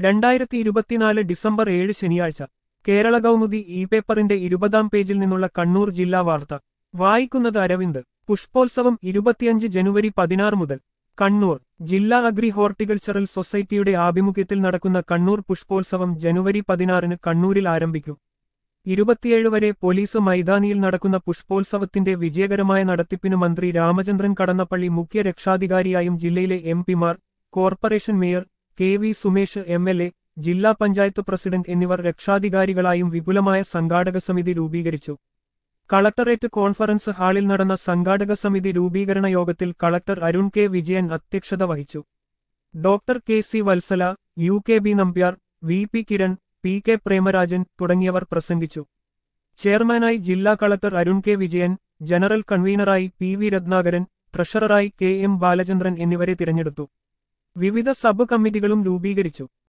രണ്ടായിരത്തി ഇരുപത്തിനാല് ഡിസംബർ ഏഴ് ശനിയാഴ്ച കേരള കൗമുദി ഇ പേപ്പറിന്റെ ഇരുപതാം പേജിൽ നിന്നുള്ള കണ്ണൂർ ജില്ലാ വാർത്ത വായിക്കുന്നത് അരവിന്ദ് പുഷ്പോത്സവം ഇരുപത്തിയഞ്ച് ജനുവരി പതിനാറ് മുതൽ കണ്ണൂർ ജില്ലാ അഗ്രി ഹോർട്ടിക്കൾച്ചറൽ സൊസൈറ്റിയുടെ ആഭിമുഖ്യത്തിൽ നടക്കുന്ന കണ്ണൂർ പുഷ്പോത്സവം ജനുവരി പതിനാറിന് കണ്ണൂരിൽ ആരംഭിക്കും ഇരുപത്തിയേഴ് വരെ പോലീസ് മൈതാനിയിൽ നടക്കുന്ന പുഷ്പോത്സവത്തിന്റെ വിജയകരമായ നടത്തിപ്പിന് മന്ത്രി രാമചന്ദ്രൻ കടന്നപ്പള്ളി മുഖ്യ രക്ഷാധികാരിയായും ജില്ലയിലെ എം പിമാർ corporation mayor K V Sumesh M L A ജില്ലാ പഞ്ചായത്ത് പ്രസിഡന്റ് എന്നിവർ രക്ഷാധികാരികളായും വിപുലമായ സംഘാടക സമിതി രൂപീകരിച്ചു കളക്ടറേറ്റ് കോൺഫറൻസ് ഹാളിൽ നടന്ന സംഘാടക സമിതി രൂപീകരണ യോഗത്തിൽ കളക്ടർ അരുൺ കെ വിജയൻ അധ്യക്ഷത വഹിച്ചു doctor K C Vatsala U K B Nambiar V P Kiran P K Premarajan തുടങ്ങിയവർ പ്രസംഗിച്ചു ചെയർമാനായി ജില്ലാ collector Arun K Vijayan general കൺവീനറായി പി വി രത്നാകരൻ ട്രഷററായി കെ എം ബാലചന്ദ്രൻ എന്നിവരെ തിരഞ്ഞെടുത്തു വിവിധ സബ് കമ്മിറ്റികളും രൂപീകരിച്ചു